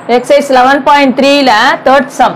Exercise eleven point த்ரீல third sum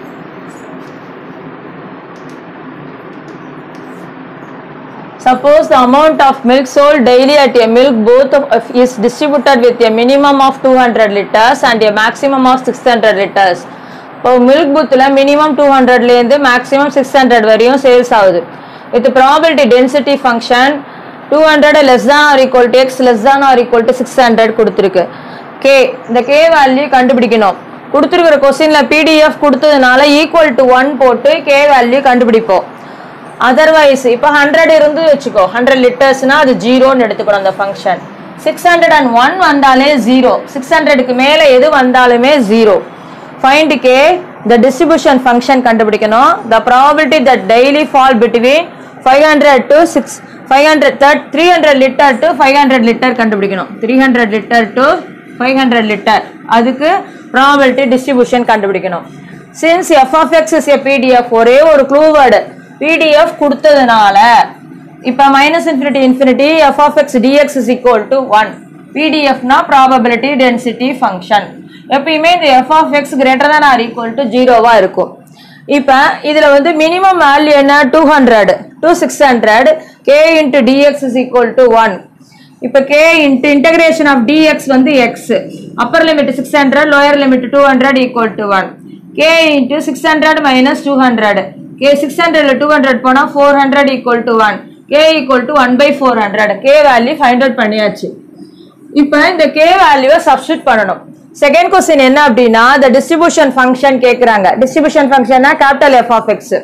Suppose the amount of milk sold daily at a milk booth of- is distributed with a minimum of 200 liters and a maximum of 600 liters. இப்போ milk பூத்தில் minimum two ஹண்ட்ரட்லேருந்து maximum six hundred வரையும் sales ஆகுது with probability density function two hundred less than or equal to X less than or equal to six hundred கொடுத்துருக்கு K இந்த K value கண்டுபிடிக்கணும் கொடுத்துருக்கிற கொஸ்டினில் பிடிஎஃப் கொடுத்ததுனால ஈக்குவல் டு ஒன் போட்டு கே வேல்யூ கண்டுபிடிப்போம் அதர்வைஸ் இப்போ ஹண்ட்ரட் இருந்து வச்சுக்கோ ஹண்ட்ரட் லிட்டர்ஸ்னா அது ஜீரோன்னு எடுத்துக்கணும் அந்த function six hundred and one வந்தாலே ஜீரோ சிக்ஸ் ஹண்ட்ரடுக்கு மேலே எது வந்தாலுமே zero find K the distribution function கண்டுபிடிக்கணும் the probability that daily fall between five hundred to six five hundred third three hundred litre to five hundred litre கண்டுபிடிக்கணும் three hundred litre to five hundred litre அதுக்கு probability distribution கண்டுபிடிக்கணும் since F of X is a PDF ஒரே ஒரு clue word PDF கொடுத்ததுனால இப்போ minus infinity infinity F of X DX is equal to one பிடிஎஃப்னா probability density function எப்பயுமே இந்த F of X greater than or equal to ஜீரோவாக இருக்கும் இப்போ இதில் வந்து மினிமம் வேல்யூ என்ன two hundred to six hundred K into DX is equal to one இப்போ K into integration of DX வந்து X upper limit six hundred lower limit two hundred equal to one K into six hundred minus two hundred K six ஹண்ட்ரட்ல two hundred போனால் four hundred equal to one K equal to one by four hundred K value find out பண்ணியாச்சு இப்போ இந்த K வேல்யூவை substitute பண்ணணும் second question என்ன அப்படின்னா இந்த டிஸ்ட்ரிபியூஷன் ஃபங்க்ஷன் கேட்குறாங்க டிஸ்ட்ரிபியூஷன் ஃபங்க்ஷன்னா கேபிட்டல் எஃப் ஆஃப் எக்ஸ்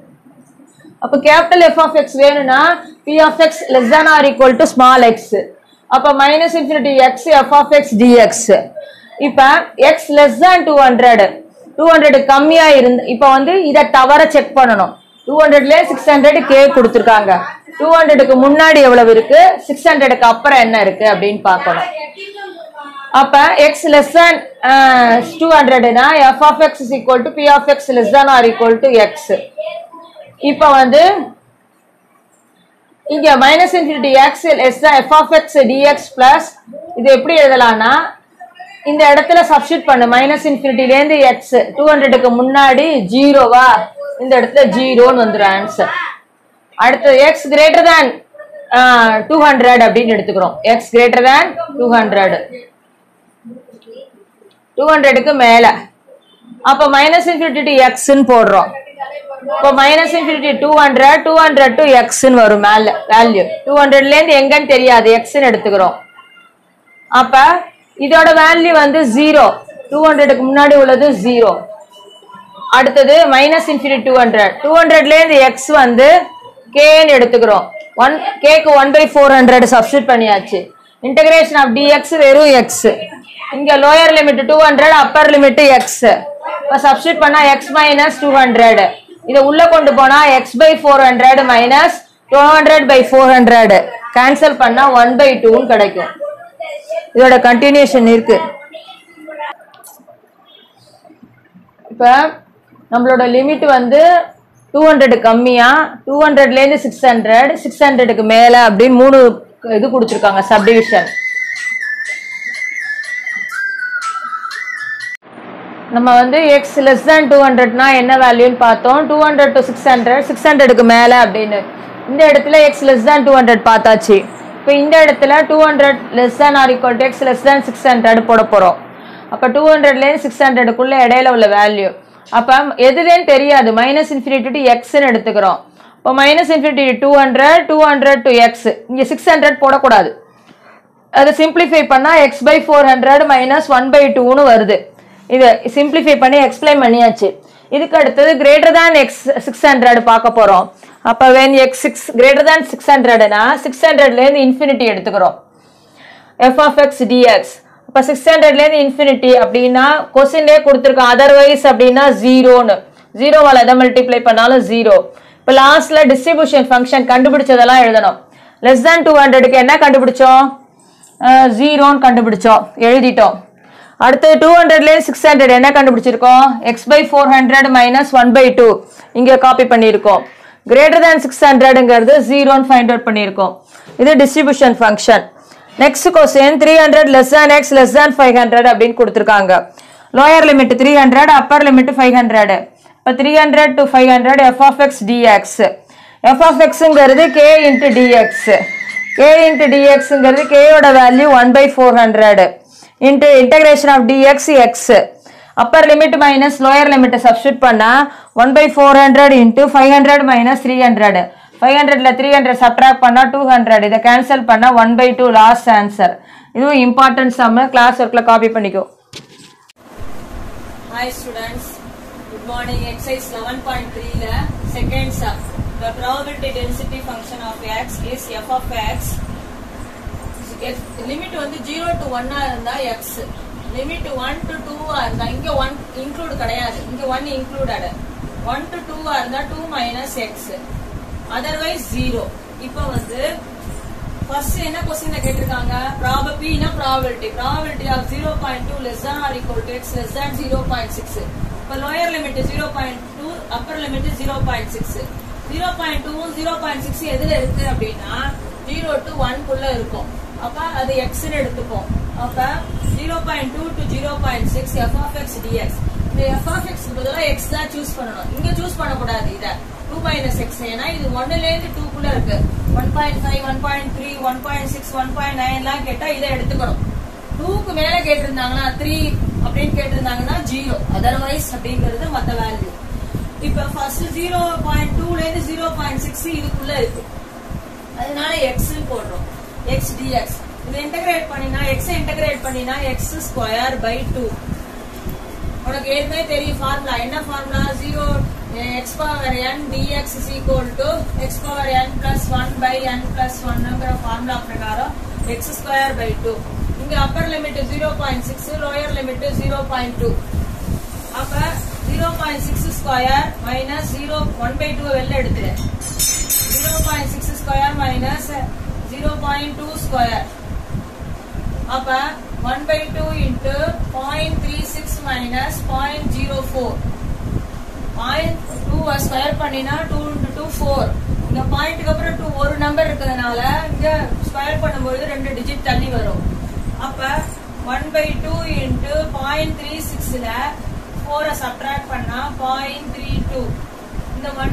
அப்போ கேபிட்டல் எஃப் ஆஃப் எக்ஸ் வேணும்னா P of X less than or equal to small X அப்போ minus infinity X F of X DX இப்போ X less than two hundred two hundred கம்மியாக இருந்து இப்போ வந்து இதை தவற செக் பண்ணணும் டூ ஹண்ட்ரட்லேயே சிக்ஸ் ஹண்ட்ரட் கே கொடுத்துருக்காங்க டூ ஹண்ட்ரடுக்கு முன்னாடி எவ்வளவு இருக்கு சிக்ஸ் ஹண்ட்ரடுக்கு அப்புறம் என்ன இருக்கு அப்படின்னு பார்க்கணும் அப்ப எக்ஸ் லெஸ் தேன் டூ ஹண்ட்ரட்னா F of X is equal to P of X less than or equal to X இப்போ வந்து இங்க minus infinity X S F of X dx plus இது எப்படி எழுதலாம்னா இந்த இடத்துல சப்ஸ்டியூட் பண்ணு மைனஸ் இன்ஃபினிட்டிலேருந்து எக்ஸ் டூ ஹண்ட்ரடுக்கு முன்னாடி ஜீரோவா இந்த இடத்துல ஜீரோன்னு வந்துடும் ஆன்சர் அடுத்து X greater than two hundred அப்படின்னு எடுத்துக்கிறோம் X greater than two hundred two ஹண்ட்ரடுக்கு மேல அப்போ மைனஸ் இன்ஃபினிட்டி எக்ஸ்ன்னு போடுறோம் இப்போ minus infinity two hundred two hundred to எக்ஸ்ன்னு வரும் மேல வேல்யூ டூ ஹண்ட்ரட்லேருந்து எங்கன்னு தெரியாது எக்ஸ்ன்னு எடுத்துக்கிறோம் அப்ப இதோட வேல்யூ வந்து ஜீரோ டூ ஹண்ட்ரடுக்கு முன்னாடி உள்ளது ஜீரோ அடுத்தது minus infinity two hundred two ஹண்ட்ரட்லேருந்து எக்ஸ் வந்து கேன்னு எடுத்துக்கிறோம் ஒன் கேக்கு one by four hundred substitute பண்ணியாச்சு இன்டகிரேஷன் ஆஃப் டிஎக்ஸ் வெறும் எக்ஸ் இங்க lower limit two hundred upper limit X இப்போ சப்ஸ்டியூட் பண்ணா எக்ஸ் மைனஸ் டூ ஹண்ட்ரட் இதை உள்ள கொண்டு போனா X by four hundred minus two hundred by four hundred cancel பண்ணா ஒன் பை டூன்னு கிடைக்கும் இதோட கண்டினியூஷன் இருக்கு இப்போ நம்மளோட லிமிட் வந்து டூ ஹண்ட்ரடு கம்மியா டூ ஹண்ட்ரட்லேருந்து சிக்ஸ் ஹண்ட்ரட் சிக்ஸ் ஹண்ட்ரடுக்கு மேலே அப்படின்னு மூணு இது கொடுத்துருக்காங்க சப்டிவிஷன் நம்ம வந்து எக்ஸ் லெஸ் தேன் டூ ஹண்ட்ரட்னா என்ன வேல்யூன்னு பார்த்தோம் two hundred to six hundred six ஹண்ட்ரடுக்கு மேலே அப்படின்னு இந்த இடத்துல X less than two hundred பார்த்தாச்சு இப்போ இந்த இடத்துல two hundred less than or equal to X less than six hundred போட போகிறோம் அப்போ டூ ஹண்ட்ரட்லேருந்து சிக்ஸ் ஹண்ட்ரடுக்குள்ள இடையில உள்ள வேல்யூ அப்போ எதுலேன்னு தெரியாது மைனஸ் இன்ஃபினிட்டி டு எக்ஸ்ன்னு எடுத்துக்கிறோம் இப்போ minus infinity two hundred two hundred to X இங்கே சிக்ஸ் ஹண்ட்ரட் போடக்கூடாது அதை சிம்பிளிஃபை பண்ணால் X by four hundred minus one by டூன்னு வருது இது சிம்பிளிஃபை பண்ணி எக்ஸ்பிளைன் பண்ணியாச்சு இதுக்கு அடுத்தது greater than X six hundred பார்க்க போகிறோம் அப்போ when X six greater than six ஹண்ட்ரட்னா சிக்ஸ் ஹண்ட்ரட்லேருந்து இன்ஃபினிட்டி எடுத்துக்கிறோம் எஃப் ஆஃப் எக்ஸ் டிஎக்ஸ் இப்போ சிக்ஸ் ஹண்ட்ரட்லேருந்து இன்ஃபினிட்டி அப்படின்னா கொஸ்டின்லேயே கொடுத்துருக்கோம் அதர்வைஸ் அப்படின்னா ஜீரோன்னு ஜீரோவால் எதை மல்டிப்ளை பண்ணாலும் ஜீரோ இப்போ லாஸ்ட்டில் டிஸ்ட்ரிபியூஷன் ஃபங்க்ஷன் கண்டுபிடிச்சதெல்லாம் எழுதணும் லெஸ் தேன் டூ ஹண்ட்ரடுக்கு என்ன கண்டுபிடிச்சோம் ஜீரோன்னு கண்டுபிடிச்சோம் எழுதிட்டோம் அடுத்தது டூ ஹண்ட்ரட்லேருந்து சிக்ஸ் ஹண்ட்ரட் என்ன கண்டுபிடிச்சிருக்கோம் X by four hundred minus one by two இங்கே காப்பி பண்ணியிருக்கோம் கிரேட்டர் தேன் சிக்ஸ் ஹண்ட்ரடுங்கிறது ஜீரோன்னு ஃபைண்ட் அவுட் பண்ணியிருக்கோம் இது distribution function next question three hundred less than X less than five hundred அப்படின்னு கொடுத்துருக்காங்க lower limit three hundred upper limit five hundred இப்போ three hundred to five hundred F of X DX F of எக்ஸுங்கிறது K into DX K into டிஎக்ஸுங்கிறது கேயோட value one by four hundred into integration of DX X upper limit minus lower லிமிட்டை substitute பண்ணால் one by four hundred into five hundred minus three hundred five ஹண்ட்ரட்ல three hundred subtract பண்ணால் two hundred இதை cancel பண்ணால் one by two last answer இதுவும் important sum class ஒர்க்கில் copy பண்ணிக்கோ Hi students, good morning. Exercise 11.3 ல second sum. The probability density function of x is f of x. Limit வந்து 0 to 1 ஆ இருந்தா x. Limit 1 to 2 ஆ இருந்தா இங்க 1 include கிடையாது. இங்க 1 இன்க்ளூடட். 1 to 2 ஆ இருந்தா 2 minus x. அதர்வைஸ் 0. இப்போ வந்து ஃபர்ஸ்ட் என்ன கொஸ்டின்ல கேட்டிருக்காங்க ப்ராபபிலிட்டி என்ன probability probability of 0.2 less than or equal to x less than 0.6 இப்போ லோயர் லிமிட் 0.2 அப்பர் லிமிட் 0.6 0.2 0.6 எதுல இருக்கு அப்படின்னா 0 to 1 குள்ள இருக்கும் அப்ப அது x ன்னு எடுத்துப்போம் அப்ப 0.2 to 0.6 f of x dx இந்த f of x பதிலா x தான் சூஸ் பண்ணணும் இங்க சூஸ் பண்ணக்கூடாது இத 2 minus x ஏன்னா இது 1 ல இருந்து 2 குள்ள இருக்கு 1.5 1.3 1.6 1.9 எல்லாம் கேட்டா இதை எடுத்துக்கணும் 2 க்கு மேல கேட்டிருந்தாங்கன்னா 3 அப்படின்னு கேட்டிருந்தாங்கன்னா 0 அதர்வைஸ் அப்படிங்கிறது மத்த வேல்யூ இப்ப ஃபர்ஸ்ட் 0.2 ல இருந்து 0.6 இதுக்குள்ள இருக்கு அதனால x ன்னு போடுறோம் x dx இது இன்டகிரேட் பண்ணினா x இன்டகிரேட் பண்ணினா x ஸ்கொயர் பை 2 உனக்கு ஏற்கனவே தெரியும் ஃபார்முலா என்ன formula 0 x power n dx is equal to x power n plus 1 by n plus 1 ங்கிற ஃபார்முலா பிரகாரம் x ஸ்கொயர் பை 2 இங்க அப்பர் லிமிட் 0.6 லோயர் லிமிட் 0.2 அப்ப 0.6 ஸ்கொயர் மைனஸ் 0 1 by 2 வெளில எடுத்துரு 0.6 ஸ்கொயர் மைனஸ் 0.2 ஸ்கொயர் அப்ப 1 by 2 into 0.36 minus 0.04 point two square பண்ணினா two into two four இங்க பாயிண்ட்டுக்கு அப்புறம் டூ ஒரு நம்பர் இருக்கிறதுனால இங்க ஸ்கொயர் பண்ணும்போது ரெண்டு டிஜிட் தள்ளி வரும் அப்ப one by two into point three சிக்ஸ்ல ஃபோரை சப்ட்ராக்ட் பண்ணா பாயிண்ட் த்ரீ டூ இந்த ஒன்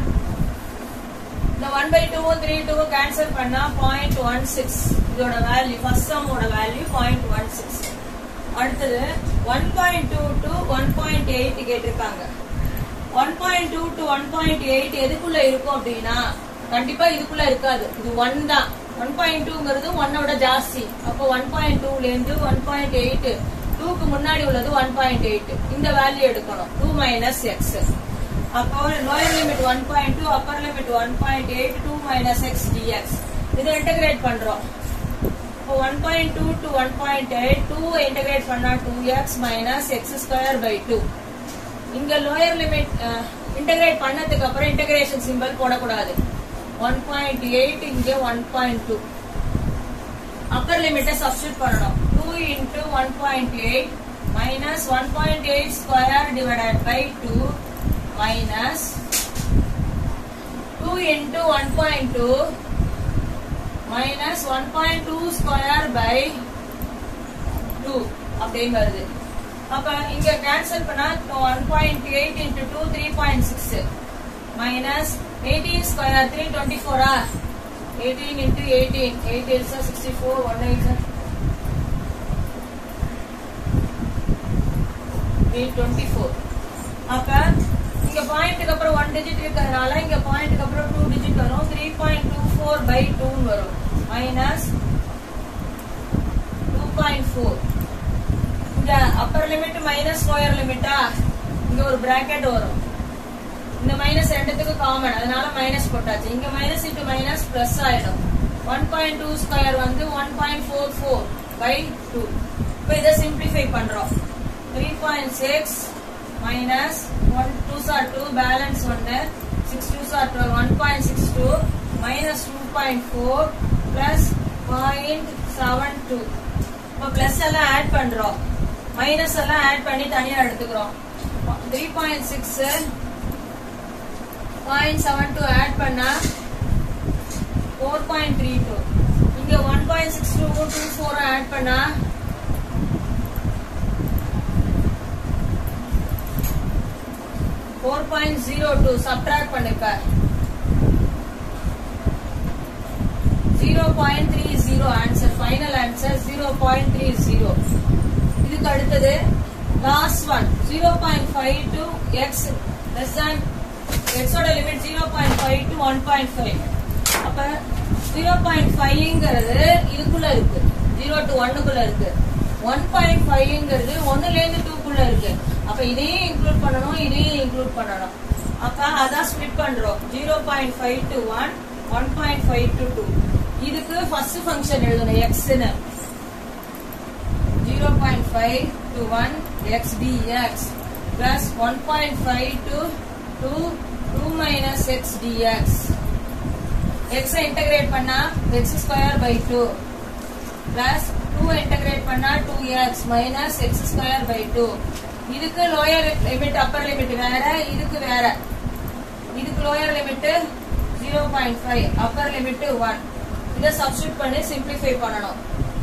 இந்த ஒன் பை டூவும் த்ரீ டூவும் கேன்சல் பண்ணா பாயிண்ட் ஒன் சிக்ஸ் இதோட வேல்யூ ஃபர்ஸ்ட் சம்மோட வேல்யூ பாயிண்ட் ஒன் சிக்ஸ் அடுத்தது one point two to one point eight கேட்டிருக்காங்க one point two to one point eight எதுக்குள்ள இருக்கும் அப்படின்னா கண்டிப்பா இதுக்குள்ள இருக்காது இது ஒன் தான் ஒன் பாயிண்ட் டூங்கிறது ஒன்னோட ஜாஸ்தி அப்போ ஒன் பாயிண்ட் டூல இருந்து ஒன் பாயிண்ட் எயிட் டூக்கு முன்னாடி உள்ளது ஒன் பாயிண்ட் எயிட் இந்த வேல்யூ எடுக்கணும் டூ மைனஸ் எக்ஸ் அப்போ lower limit one point two upper limit one point eight two minus x dx இதை இன்டகிரேட் பண்றோம் இப்போ one point two to one point eight two integrate பண்ணா two x minus x square by two இங்க lower limit integrate பண்ணதுக்கு அப்புறம் integration simple போடக்கூடாது one point eight இங்க one point two upper லிமிட்டை சப்ஸ்டியூட் பண்ணணும் two into one point eight minus one point eight square divided by two minus two into one point two minus one point two square by two அப்படின்னு வருது அப்ப இங்க cancel பண்ணா one point eight into two three point six minus eighteen square three twenty ஃபோரா eighteen into eighteen eight eight சார் sixty four one eight சார் eight twenty four அப்ப இங்க பாயிண்ட்டுக்கு அப்புறம் ஒன் டிஜிட் இருக்கிறதுனால இங்க பாயிண்ட்டுக்கு அப்புறம் டூ டிஜிட் வரும் three point two four by டூன்னு வரும் மைனஸ் டூ பாயிண்ட் ஃபோர் இங்க அப்பர் லிமிட் மைனஸ் லோயர் லிமிட்டா இங்க ஒரு பிராக்கெட் வரும் இந்த மைனஸ் ரெண்டுத்துக்கு காமன் அதனால மைனஸ் போட்டாச்சு இங்க மைனஸ் இன்டு மைனஸ் பிளஸ் ஆயிடும் ஒன் பாயிண்ட் டூ ஸ்கொயர் வந்து one point four four by two இப்போ இதை சிம்பிளிஃபை பண்றோம் three point six minus one two சார் டூ பேலன்ஸ் ஒன்னு சிக்ஸ் டூ சார் twelve one point six two minus two point four plus point seven two இப்போ plus எல்லாம் add பண்றோம் minus எல்லாம் ஆட் பண்ணி தனியா எடுத்துக்கிறோம் three point six point seven two add பண்ணா ஃபோர் பாயிண்ட் த்ரீ டூ இங்க one point six two two four add பண்ணா பாயிண்ட் ஜீரோ டூ சப்ட்ராக்ட் பண்ணுக்க zero point three zero answer final answer zero point three zero இதுக்கு அடுத்தது last one zero point five to X less than எக்ஸோட limit zero point five to one point five அப்ப zero point ஃபைவ்ங்கிறது இதுக்குள்ள இருக்கு zero to ஒன்னுக்குள்ள இருக்கு one point ஃபைவ்ங்கிறது ஒன்னுல இருந்து டூக்குள்ள இருக்கு அப்ப இதையும் இன்க்ளூட் பண்ணணும் இதையும் இன்க்ளூட் பண்ணணும் அப்ப அதான் ஸ்பிளிட் பண்றோம் zero point five to one one point five to two இதுக்கு ஃபர்ஸ்ட் ஃபங்க்ஷன் எழுதணும் எக்ஸ்னு zero point five to one x dx plus one point five to two two minus x dx x integrate பண்ணா x square by two plus two integrate பண்ணா two x minus x square by two இதுக்கு lower limit upper limit வேற இதுக்கு வேற இதுக்கு lower limit zero point five upper limit one இதை substitute பண்ணி simplify பண்ணணும்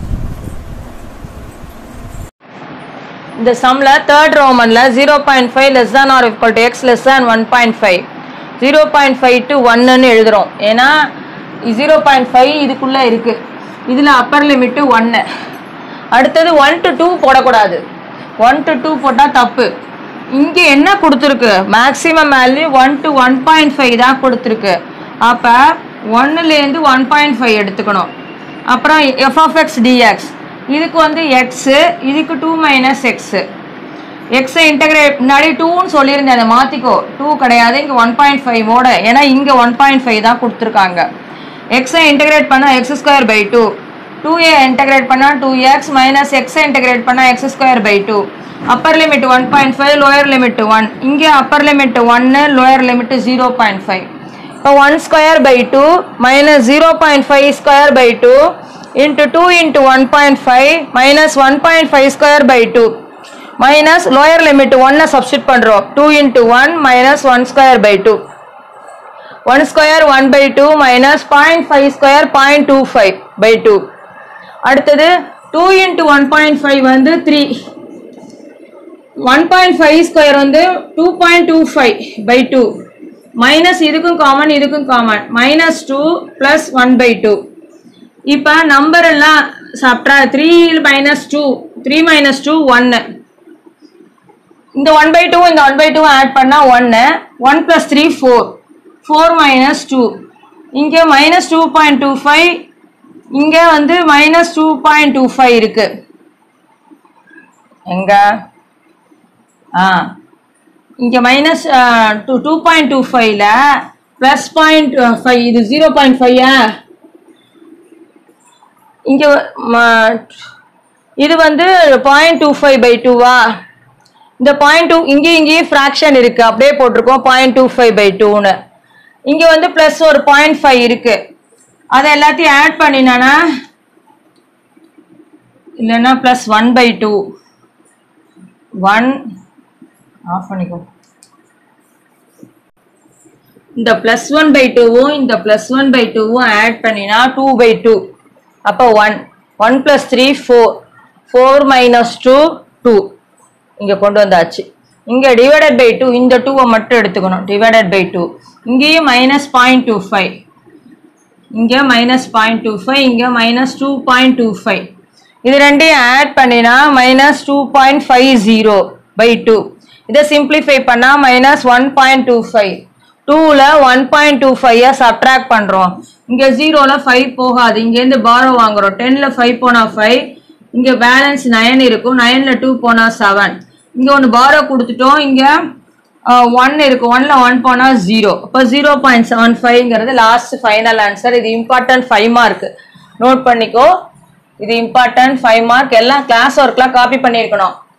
இந்த சம்ல தேர்ட் ரோமன்ல zero point five less than or equal to x less than one point five zero point five to ஒன்னு எழுதுறோம் ஏன்னா ஜீரோ பாயிண்ட் ஃபைவ் இதுக்குள்ள இருக்கு இதுல அப்பர் லிமிட் ஒன்னு அடுத்தது ஒன் டு டூ போடக்கூடாது ஒன் டு டூ போட்டால் தப்பு இங்கே என்ன கொடுத்துருக்கு maximum value one to one point five தான் கொடுத்துருக்கு அப்போ ஒன்னுலேருந்து ஒன் பாயிண்ட் ஃபைவ் எடுத்துக்கணும் அப்புறம் எஃப் ஆஃப் எக்ஸ் டிஎக்ஸ் இதுக்கு வந்து எக்ஸு இதுக்கு டூ மைனஸ் எக்ஸு எக்ஸை இன்டகிரேட் முன்னாடி டூன்னு சொல்லியிருந்தேன் அதை மாற்றிக்கோ டூ கிடையாது இங்கே ஒன் பாயிண்ட் ஃபைவோட ஏன்னா இங்கே ஒன் பாயிண்ட் ஃபைவ் தான் கொடுத்துருக்காங்க எக்ஸை இன்டகிரேட் பண்ணால் x square by two two ஏ இன்டகிரேட் பண்ணால் டூ எக்ஸ் மைனஸ் எக்ஸை இன்டகிரேட் பண்ணால் x square by two upper limit one point five lower limit one இங்கே அப்பர் லிமிட் ஒன்று lower limit zero point five இப்போ one square by two minus zero point five square by two into two into one point five minus one point five square by two minus lower limit ஒன்னை substitute பண்ணுறோம் two into one minus one square by two one square one by two minus point five square point two five by two அடுத்தது two into one point five வந்து three one point five square வந்து two point two five by two minus இதுக்கும் common இதுக்கும் common minus two plus one by two இப்போ number எல்லாம் சாப்பிட்டா three minus two three minus two ஒன்று இந்த one by two இந்த ஒன் பை டூ ஆட் பண்ணால் ஒன்று one plus three four four minus two இங்கே minus two point two five இங்கே வந்து minus two point two five இருக்கு எங்க ஆ இங்கே minus two two point two ஃபைவ்ல ப்ளஸ் பாயிண்ட் ஃபைவ் இது ஜீரோ பாயிண்ட் ஃபைவா இங்கே இது வந்து பாயிண்ட் டூ ஃபைவ் பை டூவா இந்த பாயிண்ட் டூ இங்கேயும் இங்கேயும் ஃப்ராக்ஷன் இருக்கு அப்படியே போட்டிருக்கோம் பாயிண்ட் டூ ஃபைவ் பை டூன்னு இங்கே வந்து ப்ளஸ் ஒரு பாயிண்ட் ஃபைவ் இருக்கு அதை எல்லாத்தையும் ஆட் பண்ணினானா இல்லைன்னா plus one by two one off பண்ணிக்கோ இந்த ப்ளஸ் ஒன் பை டூவும் இந்த ப்ளஸ் ஒன் பை டூவும் ஆட் பண்ணினா டூ பை டூ அப்போ one one plus three four four minus two two இங்கே கொண்டு வந்தாச்சு இங்கே டிவைடட் பை டூ இந்த டூவை மட்டும் எடுத்துக்கணும் டிவைடட் பை டூ இங்கேயும் மைனஸ் பாயிண்ட் டூ ஃபைவ் இங்கே மைனஸ் பாயிண்ட் டூ ஃபைவ் இங்கே minus two point two five இது ரெண்டையும் ஆட் பண்ணினா minus two point five zero by two இதை சிம்பிளிஃபை பண்ணால் minus one point two five டூவில் ஒன் பாயிண்ட் டூ ஃபைவை சப்ட்ராக்ட் பண்ணுறோம் இங்கே ஜீரோவில் ஃபைவ் போகாது இங்கேருந்து பாரோ வாங்குறோம் டென்னில் ஃபைவ் போனால் ஃபைவ் இங்கே பேலன்ஸ் நயன் இருக்கும் நயனில் டூ போனால் செவன் இங்கே ஒன்று பாரோ கொடுத்துட்டோம் இங்கே ஒன் இருக்கு ஒன்ல ஒன் போனால் ஜீரோ இப்போ ஜீரோ பாயிண்ட் செவன் ஃபைவ்ங்கிறது லாஸ்ட் ஃபைனல் ஆன்சர் இது இம்பார்ட்டன்ட் ஃபைவ் மார்க் நோட் பண்ணிக்கோ இது இம்பார்ட்டன்ட் ஃபைவ் மார்க் எல்லாம் கிளாஸ் ஒர்க்லாம் காப்பி பண்ணியிருக்கணும்